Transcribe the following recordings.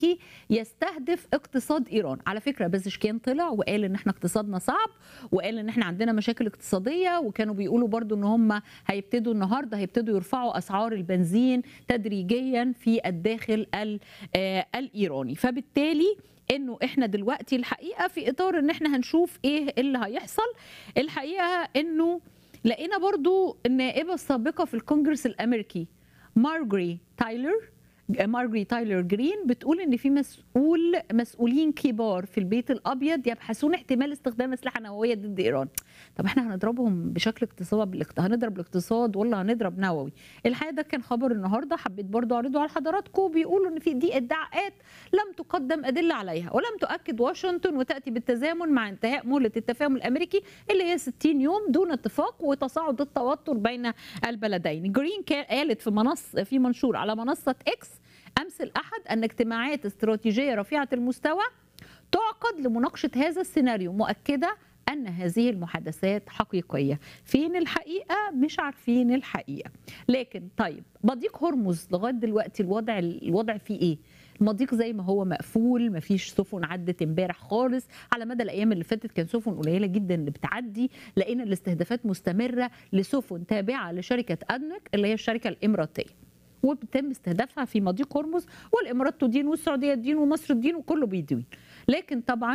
يستهدف اقتصاد ايران على فكره بازشكيان طلع وقال ان احنا اقتصادنا صعب وقال ان احنا عندنا مشاكل اقتصاديه وكانوا بيقولوا برضو ان هم هيبتدوا النهارده هيبتدوا يرفعوا اسعار البنزين تدريجيا في الداخل آه الايراني فبالتالي انه احنا دلوقتي الحقيقه في اطار ان احنا هنشوف ايه اللي هيحصل الحقيقه انه لقينا برضو النائبه السابقه في الكونجرس الامريكي مارجري تايلر مارجري تايلر جرين بتقول ان في مسؤول مسؤولين كبار في البيت الابيض يبحثون احتمال استخدام اسلحه نوويه ضد ايران طب احنا هنضربهم بشكل اقتصاد هنضرب الاقتصاد ولا هنضرب نووي الحقيقه ده كان خبر النهارده حبيت برضو اعرضه على حضراتكم بيقولوا ان في دي ادعاءات لم تقدم ادله عليها ولم تؤكد واشنطن وتاتي بالتزامن مع انتهاء مهله التفاهم الامريكي اللي هي 60 يوم دون اتفاق وتصاعد التوتر بين البلدين جرين قالت في منص في منشور على منصه اكس امس الاحد ان اجتماعات استراتيجيه رفيعه المستوى تعقد لمناقشه هذا السيناريو مؤكده ان هذه المحادثات حقيقيه فين الحقيقه مش عارفين الحقيقه لكن طيب مضيق هرمز لغايه دلوقتي الوضع الوضع فيه ايه المضيق زي ما هو مقفول مفيش سفن عدت امبارح خالص على مدى الايام اللي فاتت كان سفن قليله جدا اللي بتعدي لقينا الاستهدافات مستمره لسفن تابعه لشركه ادنك اللي هي الشركه الاماراتيه وبيتم استهدافها في مضيق هرمز والامارات تدين والسعوديه تدين ومصر تدين وكله بيدين لكن طبعا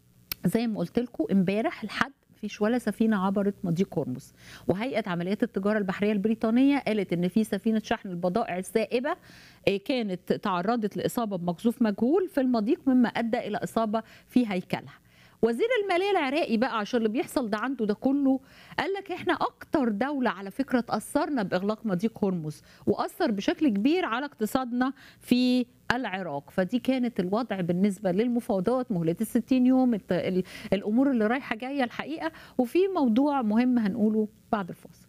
زي ما قلت لكم امبارح الحد مفيش ولا سفينه عبرت مضيق هرمز وهيئه عمليات التجاره البحريه البريطانيه قالت ان في سفينه شحن البضائع السائبه كانت تعرضت لاصابه بمقذوف مجهول في المضيق مما ادى الى اصابه في هيكلها وزير الماليه العراقي بقى عشان اللي بيحصل ده عنده ده كله قال لك احنا اكتر دوله على فكره تاثرنا باغلاق مضيق هرمز واثر بشكل كبير على اقتصادنا في العراق فدي كانت الوضع بالنسبه للمفاوضات مهله ال 60 يوم الامور اللي رايحه جايه الحقيقه وفي موضوع مهم هنقوله بعد الفاصل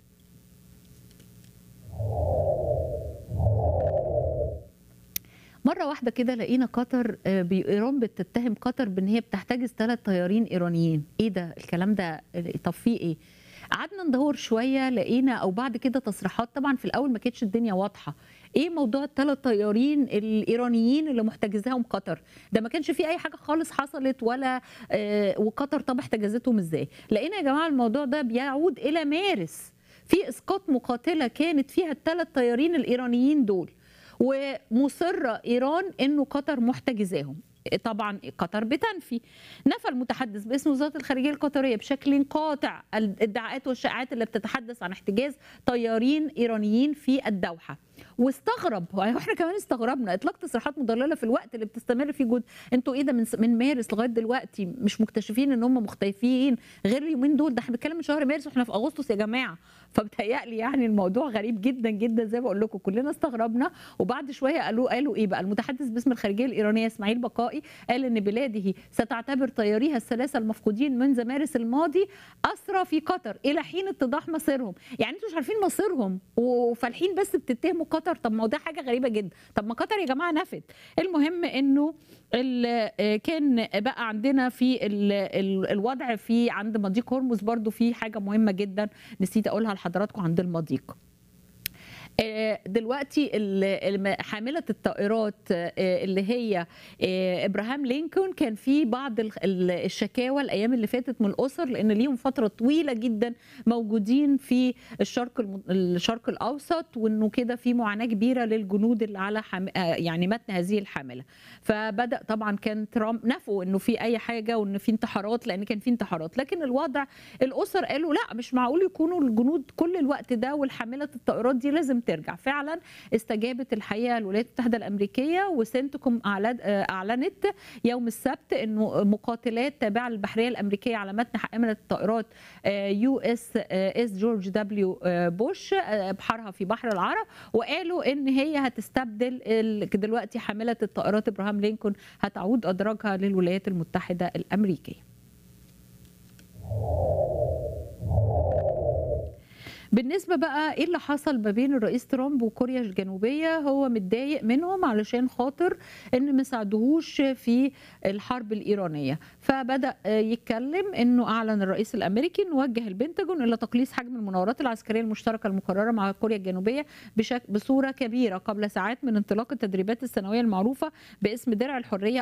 مره واحده كده لقينا قطر ايران بتتهم قطر بان هي بتحتجز ثلاث طيارين ايرانيين ايه ده الكلام ده طب فيه ايه قعدنا ندور شويه لقينا او بعد كده تصريحات طبعا في الاول ما كانتش الدنيا واضحه ايه موضوع الثلاث طيارين الايرانيين اللي محتجزاهم قطر ده ما كانش في اي حاجه خالص حصلت ولا آه وقطر طب احتجزتهم ازاي لقينا يا جماعه الموضوع ده بيعود الى مارس في اسقاط مقاتله كانت فيها الثلاث طيارين الايرانيين دول ومصره ايران انه قطر محتجزاهم طبعا قطر بتنفي نفى المتحدث باسم وزاره الخارجيه القطريه بشكل قاطع الادعاءات والشائعات اللي بتتحدث عن احتجاز طيارين ايرانيين في الدوحه واستغرب واحنا كمان استغربنا اطلاق تصريحات مضلله في الوقت اللي بتستمر فيه جود انتوا ايه ده من من مارس لغايه دلوقتي مش مكتشفين ان هم مختفيين غير اليومين دول ده احنا بنتكلم من شهر مارس واحنا في اغسطس يا جماعه فبتهيألي يعني الموضوع غريب جدا جدا زي ما بقول لكم كلنا استغربنا وبعد شويه قالوا قالوا ايه بقى المتحدث باسم الخارجيه الايرانيه اسماعيل بقائي قال ان بلاده ستعتبر طياريها الثلاثه المفقودين منذ مارس الماضي اسرى في قطر الى حين اتضاح مصيرهم يعني انتوا مش عارفين مصيرهم وفالحين بس بتتهموا قطر طب ما هو ده حاجه غريبه جدا طب ما قطر يا جماعه نفت المهم انه كان بقى عندنا في ال ال الوضع في عند مضيق هرمز برضو في حاجه مهمه جدا نسيت اقولها لحضراتكم عند المضيق دلوقتي حامله الطائرات اللي هي ابراهام لينكولن كان في بعض الشكاوى الايام اللي فاتت من الاسر لان ليهم فتره طويله جدا موجودين في الشرق الشرق الاوسط وانه كده في معاناه كبيره للجنود اللي على حم... يعني متن هذه الحامله فبدا طبعا كان ترامب نفوا انه في اي حاجه وان في انتحارات لان كان في انتحارات لكن الوضع الاسر قالوا لا مش معقول يكونوا الجنود كل الوقت ده والحامله الطائرات دي لازم ترجع فعلا استجابت الحقيقه الولايات المتحده الامريكيه وسنتكم اعلنت يوم السبت انه مقاتلات تابعه للبحريه الامريكيه على متن حامله الطائرات يو اس اس جورج دبليو بوش بحرها في بحر العرب وقالوا ان هي هتستبدل دلوقتي حامله الطائرات ابراهام لينكولن هتعود ادراجها للولايات المتحده الامريكيه بالنسبة بقى إيه اللي حصل ما بين الرئيس ترامب وكوريا الجنوبية هو متضايق منهم علشان خاطر إن ما ساعدوهوش في الحرب الإيرانية فبدأ يتكلم إنه أعلن الرئيس الأمريكي إنه وجه البنتاجون إلى تقليص حجم المناورات العسكرية المشتركة المقررة مع كوريا الجنوبية بشك بصورة كبيرة قبل ساعات من انطلاق التدريبات السنوية المعروفة باسم درع الحرية